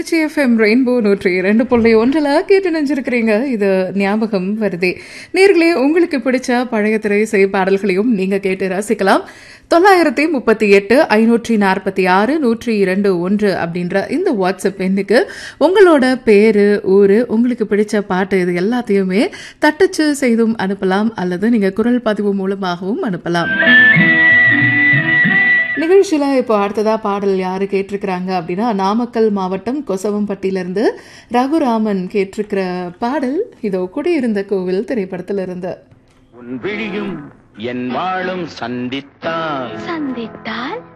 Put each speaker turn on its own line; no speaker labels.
Trichy FM rainbow நூற்றி இரண்டு புள்ளி ஒன்றில் கேட்டு நினைச்சிருக்கிறீங்க இது ஞாபகம் வருதே நேர்களே உங்களுக்கு பிடிச்ச பழைய திரை இசை பாடல்களையும் நீங்க கேட்டு ரசிக்கலாம் தொள்ளாயிரத்தி முப்பத்தி எட்டு ஐநூற்றி நாற்பத்தி ஆறு நூற்றி இரண்டு ஒன்று அப்படின்ற இந்த வாட்ஸ்அப் எண்ணுக்கு உங்களோட பேரு ஊரு உங்களுக்கு பிடிச்ச பாட்டு இது எல்லாத்தையுமே தட்டச்சு செய்தும் அனுப்பலாம் அல்லது நீங்க குரல் பதிவு மூலமாகவும் அனுப்பலாம் நிகழ்ச்சியில் இப்போ அடுத்ததா பாடல் யாரு கேட்டிருக்கிறாங்க அப்படின்னா நாமக்கல் மாவட்டம் கொசவம்பட்டியிலிருந்து ரகுராமன் கேட்டிருக்கிற பாடல் இதோ குடியிருந்த கோவில் திரைப்படத்துல இருந்து
உன் விழியும் என் வாழும் சந்தித்தான்
சந்தித்தால்